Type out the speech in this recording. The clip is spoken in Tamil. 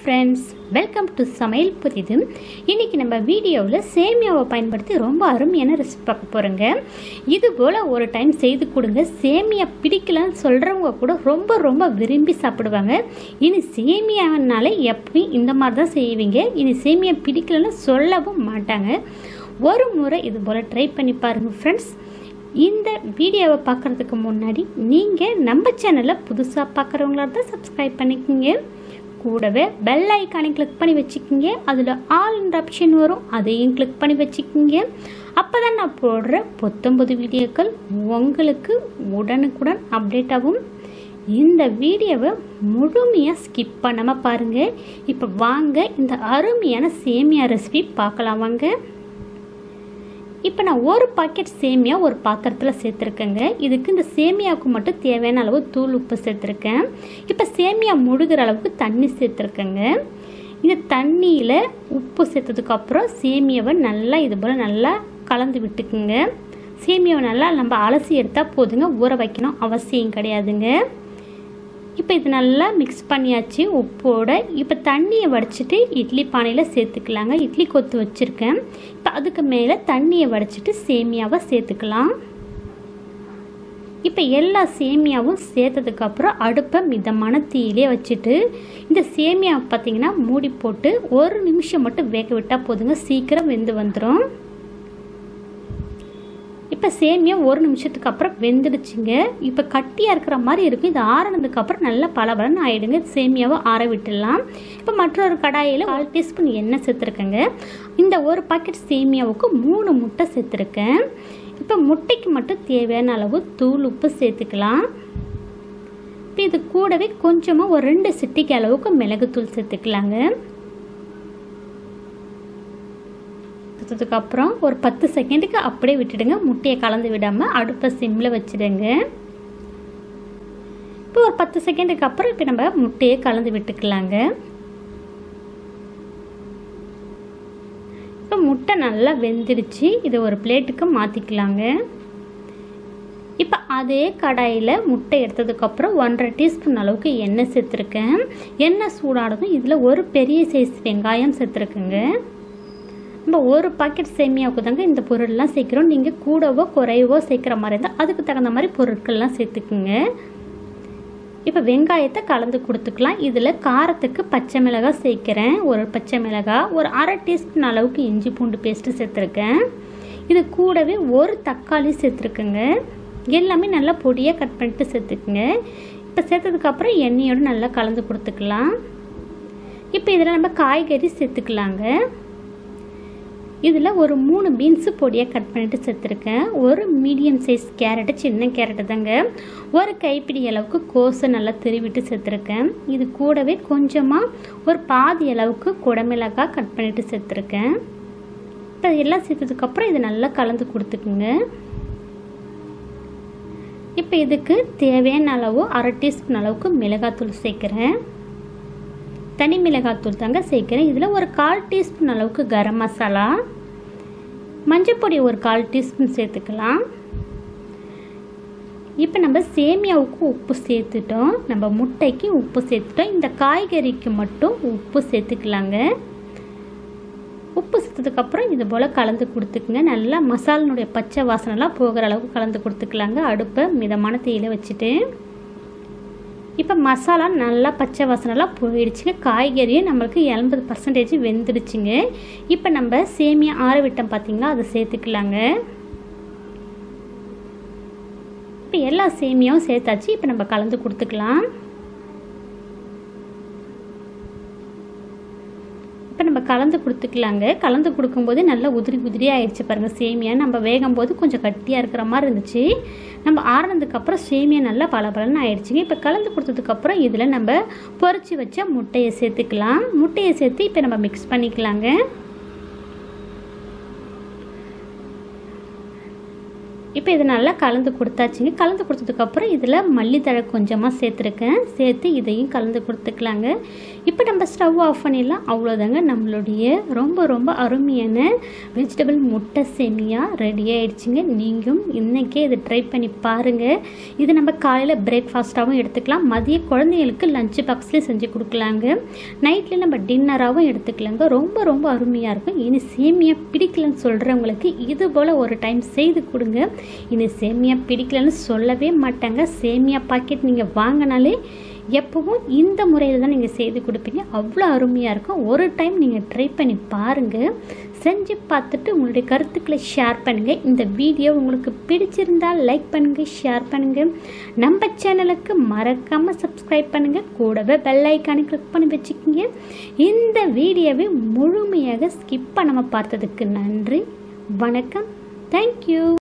ஃப்ரெண்ட்ஸ் வெல்கம் டு சமையல் புதிது இன்றைக்கி நம்ம வீடியோவில் சேமியாவை பயன்படுத்தி ரொம்ப அருமையான ரெசிபி பார்க்க போகிறோங்க இது போல் ஒரு டைம் செய்து கொடுங்க சேமியா பிடிக்கலன்னு சொல்கிறவங்க கூட ரொம்ப ரொம்ப விரும்பி சாப்பிடுவாங்க இனி சேமியானாலே எப்பயும் இந்த மாதிரி தான் செய்வீங்க இனி சேமியா பிடிக்கலன்னு சொல்லவும் மாட்டாங்க ஒரு முறை இது போல் ட்ரை பண்ணி பாருங்கள் ஃப்ரெண்ட்ஸ் இந்த வீடியோவை பார்க்குறதுக்கு முன்னாடி நீங்கள் நம்ம சேனலை புதுசாக பார்க்குறவங்களா தான் சப்ஸ்கிரைப் பண்ணிக்கோங்க கூடவே பெல் ஐக்கானை கிளிக் பண்ணி வச்சுக்கிங்க அதில் ஆல்ன்ற ஆப்ஷன் வரும் அதையும் கிளிக் பண்ணி வச்சுக்கிங்க அப்போ தான் நான் போடுற புத்தம்பது வீடியோக்கள் உங்களுக்கு உடனுக்குடன் அப்டேட் ஆகும் இந்த வீடியோவை முழுமையாக ஸ்கிப் பண்ணாமல் பாருங்கள் இப்போ வாங்க இந்த அருமையான சேமியா ரெசிபி பார்க்கலாம் வாங்க இப்போ நான் ஒரு பாக்கெட் சேமியா ஒரு பாத்திரத்தில் சேர்த்துருக்கேங்க இதுக்கு இந்த சேமியாவுக்கு மட்டும் தேவையான அளவு தூள் உப்பு சேர்த்துருக்கேன் இப்போ சேமியா முழுகிற அளவுக்கு தண்ணி சேர்த்துருக்கேங்க இந்த தண்ணியில் உப்பு சேர்த்ததுக்கப்புறம் சேமியாவை நல்லா இது போல் நல்லா கலந்து விட்டுக்குங்க சேமியாவை நல்லா நம்ம அலசி எடுத்தால் போதுங்க ஊற வைக்கணும் அவசியம் கிடையாதுங்க இப்போ இது நல்லா மிக்ஸ் பண்ணியாச்சு உப்போட இப்போ தண்ணியை வடிச்சிட்டு இட்லி பானையில் சேர்த்துக்கலாங்க இட்லி கொத்து வச்சுருக்கேன் இப்போ அதுக்கு மேலே தண்ணியை வடிச்சிட்டு சேமியாவை சேர்த்துக்கலாம் இப்போ எல்லா சேமியாவும் சேர்த்ததுக்கப்புறம் அடுப்பை மிதமான தீயிலே வச்சுட்டு இந்த சேமியா பார்த்திங்கன்னா மூடி போட்டு ஒரு நிமிஷம் மட்டும் வேக விட்டால் போதுங்க சீக்கிரம் வெந்து வந்துடும் இப்போ சேமியா ஒரு நிமிஷத்துக்கு அப்புறம் வெந்துடுச்சுங்க இப்போ கட்டியாக இருக்கிற மாதிரி இருக்கும் இது ஆறினதுக்கப்புறம் நல்லா பளபளன்னு ஆகிடுங்க சேமியாவை ஆற விட்டுடலாம் இப்போ மற்றொரு கடாயில் கால் டீஸ்பூன் எண்ணெய் சேர்த்துருக்கேங்க இந்த ஒரு பாக்கெட் சேமியாவுக்கு மூணு முட்டை சேர்த்துருக்கேன் இப்போ முட்டைக்கு மட்டும் தேவையான அளவு தூள் உப்பு சேர்த்துக்கலாம் இப்போ இது கூடவே கொஞ்சமாக ஒரு ரெண்டு சிட்டிக்கு அளவுக்கு மிளகுத்தூள் சேர்த்துக்கலாங்க அப்புறம் ஒரு பத்து செகண்டுக்கு அப்படியே விட்டுடுங்க முட்டையை கலந்து விடாமல் அடுப்பை சிம்மில் வச்சுடுங்க இப்போ ஒரு பத்து செகண்டுக்கு அப்புறம் இப்போ நம்ம முட்டையை கலந்து விட்டுக்கலாங்க இப்போ முட்டை நல்லா வெந்துடுச்சு இதை ஒரு பிளேட்டுக்கு மாற்றிக்கலாங்க இப்போ அதே கடாயில் முட்டை எடுத்ததுக்கப்புறம் ஒன்றரை டீஸ்பூன் அளவுக்கு எண்ணெய் சேர்த்துருக்கேன் எண்ணெய் சூடானதும் இதில் ஒரு பெரிய சைஸ் வெங்காயம் சேர்த்துருக்குங்க நம்ம ஒரு பாக்கெட் சேமியாவுக்கு தாங்க இந்த பொருள்லாம் சேர்க்குறோம் நீங்கள் கூடவோ குறைவோ சேர்க்குற மாதிரி இருந்தால் அதுக்கு தகுந்த மாதிரி பொருட்கள்லாம் சேர்த்துக்குங்க இப்போ வெங்காயத்தை கலந்து கொடுத்துக்கலாம் இதில் காரத்துக்கு பச்சை மிளகாய் சேர்க்குறேன் ஒரு பச்சை மிளகாய் ஒரு அரை டீஸ்பூன் அளவுக்கு இஞ்சி பூண்டு பேஸ்ட்டு சேர்த்துருக்கேன் இது கூடவே ஒரு தக்காளி சேர்த்துருக்குங்க எல்லாமே நல்லா பொடியாக கட் பண்ணிட்டு சேர்த்துக்குங்க இப்போ சேர்த்ததுக்கப்புறம் எண்ணெயோடு நல்லா கலந்து கொடுத்துக்கலாம் இப்போ இதில் நம்ம காய்கறி சேர்த்துக்கலாங்க இதில் ஒரு மூணு பீன்ஸு பொடியாக கட் பண்ணிவிட்டு சேர்த்துருக்கேன் ஒரு மீடியம் சைஸ் கேரட்டு சின்ன கேரட்டு தாங்க ஒரு கைப்பிடி அளவுக்கு கோஸை நல்லா திருவிட்டு சேர்த்துருக்கேன் இது கூடவே கொஞ்சமாக ஒரு பாதி அளவுக்கு குடமிளகாய் கட் பண்ணிவிட்டு சேர்த்துருக்கேன் இப்போ எல்லாம் சேர்த்ததுக்கப்புறம் இது நல்லா கலந்து கொடுத்துக்குங்க இப்போ இதுக்கு தேவையான அளவு அரை டீஸ்பூன் அளவுக்கு மிளகாத்தூள் சேர்க்குறேன் தனி மிளகாத்தூள் தாங்க சேர்க்குறேன் இதில் ஒரு கால் டீஸ்பூன் அளவுக்கு கரம் மசாலா மஞ்சப்பொடி ஒரு கால் டீஸ்பூன் சேர்த்துக்கலாம் இப்போ நம்ம சேமியாவுக்கு உப்பு சேர்த்துட்டோம் நம்ம முட்டைக்கு உப்பு சேர்த்துட்டோம் இந்த காய்கறிக்கு மட்டும் உப்பு சேர்த்துக்கலாங்க உப்பு சேர்த்ததுக்கப்புறம் இது போல் கலந்து கொடுத்துக்குங்க நல்லா மசாலினுடைய பச்சை வாசனைலாம் போகிற அளவுக்கு கலந்து கொடுத்துக்கலாங்க அடுப்பை மிதமான தீயில வச்சுட்டு இப்போ மசாலா நல்லா பச்சை வாசனைலாம் போயிடுச்சுங்க காய்கறியும் நம்மளுக்கு எண்பது பர்சன்டேஜ் வெந்துடுச்சுங்க இப்போ நம்ம சேமியா ஆற விட்டோம் பார்த்தீங்களா அதை சேர்த்துக்கலாங்க இப்போ எல்லா சேமியாவும் சேர்த்தாச்சு இப்போ நம்ம கலந்து கொடுத்துக்கலாம் இப்போ நம்ம கலந்து கொடுத்துக்கலாங்க கலந்து கொடுக்கும்போது நல்லா உதிரி உதிரியாக ஆயிடுச்சு பாருங்கள் சேமியா நம்ம வேகும் போது கொஞ்சம் கட்டியாக இருக்கிற மாதிரி இருந்துச்சு நம்ம ஆறினதுக்கப்புறம் சேமியா நல்லா பளபளன்னு ஆயிடுச்சுங்க இப்போ கலந்து கொடுத்ததுக்கப்புறம் இதில் நம்ம பொறிச்சு வச்ச முட்டையை சேர்த்துக்கலாம் முட்டையை சேர்த்து இப்போ நம்ம மிக்ஸ் பண்ணிக்கலாங்க இப்போ இதை நல்லா கலந்து கொடுத்தாச்சுங்க கலந்து கொடுத்ததுக்கப்புறம் இதில் மல்லித்தழை கொஞ்சமாக சேர்த்துருக்கேன் சேர்த்து இதையும் கலந்து கொடுத்துக்கலாங்க இப்போ நம்ம ஸ்டவ் ஆஃப் பண்ணிடலாம் அவ்வளோதாங்க நம்மளுடைய ரொம்ப ரொம்ப அருமையான வெஜிடபிள் முட்டை சேமியா ரெடி ஆயிடுச்சுங்க நீங்களும் இன்றைக்கே இதை ட்ரை பண்ணி பாருங்கள் இது நம்ம காலையில் பிரேக்ஃபாஸ்ட்டாகவும் எடுத்துக்கலாம் மதிய குழந்தைங்களுக்கு லஞ்ச் பாக்ஸ்லேயே செஞ்சு கொடுக்கலாங்க நைட்டில் நம்ம டின்னராகவும் எடுத்துக்கலாங்க ரொம்ப ரொம்ப அருமையாக இருக்கும் இனி சேமியா பிடிக்கலன்னு சொல்கிறவங்களுக்கு இது போல் ஒரு டைம் செய்து கொடுங்க இனி சேமியா பிடிக்கலன்னு சொல்லவே மாட்டாங்க சேமியா பாக்கெட் நீங்கள் வாங்கினாலே எப்பவும் இந்த முறையில் தான் நீங்கள் செய்து கொடுப்பீங்க அவ்வளோ அருமையாக இருக்கும் ஒரு டைம் நீங்கள் ட்ரை பண்ணி பாருங்கள் செஞ்சு பார்த்துட்டு உங்களுடைய கருத்துக்களை ஷேர் பண்ணுங்கள் இந்த வீடியோ உங்களுக்கு பிடிச்சிருந்தால் லைக் பண்ணுங்கள் ஷேர் பண்ணுங்கள் நம்ம சேனலுக்கு மறக்காமல் சப்ஸ்கிரைப் பண்ணுங்கள் கூடவே பெல் ஐக்கானை கிளிக் பண்ணி வச்சுக்கோங்க இந்த வீடியோவை முழுமையாக ஸ்கிப் பண்ணாமல் பார்த்ததுக்கு நன்றி வணக்கம் தேங்க்யூ